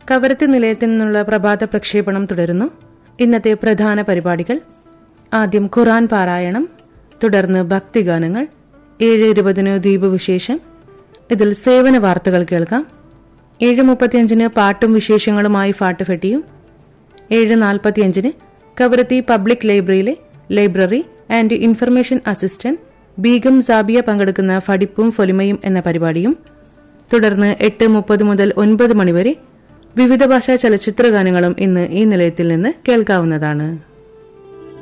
കവരത്തി നിലയത്തിൽ നിന്നുള്ള പ്രഭാത പ്രക്ഷേപണം തുടരുന്നു ഇന്നത്തെ പ്രധാന പരിപാടികൾ ആദ്യം ഖുറാൻ പാരായണം തുടർന്ന് ഭക്തിഗാനങ്ങൾ ഏഴ് ഇരുപതിന് ദ്വീപ് വിശേഷം ഇതിൽ സേവന വാർത്തകൾ കേൾക്കാം ഏഴ് മുപ്പത്തിയഞ്ചിന് പാട്ടും വിശേഷങ്ങളുമായി ഫാട്ടുഫെട്ടിയും ഏഴ് നാൽപ്പത്തിയഞ്ചിന് കവരത്തി പബ്ലിക് ലൈബ്രറിയിലെ library and information assistant Begum Sabiya പങ്കെടുക്കുന്ന ഫടിപ്പും ഫൊലിമയും എന്ന പരിപാടിയും തുടർന്ന് എട്ട് മുപ്പത് മുതൽ ഒൻപത് മണിവരെ വിവിധ ഭാഷാ ചലച്ചിത്ര ഗാനങ്ങളും ഇന്ന് ഈ നിലയത്തിൽ നിന്ന് കേൾക്കാവുന്നതാണ്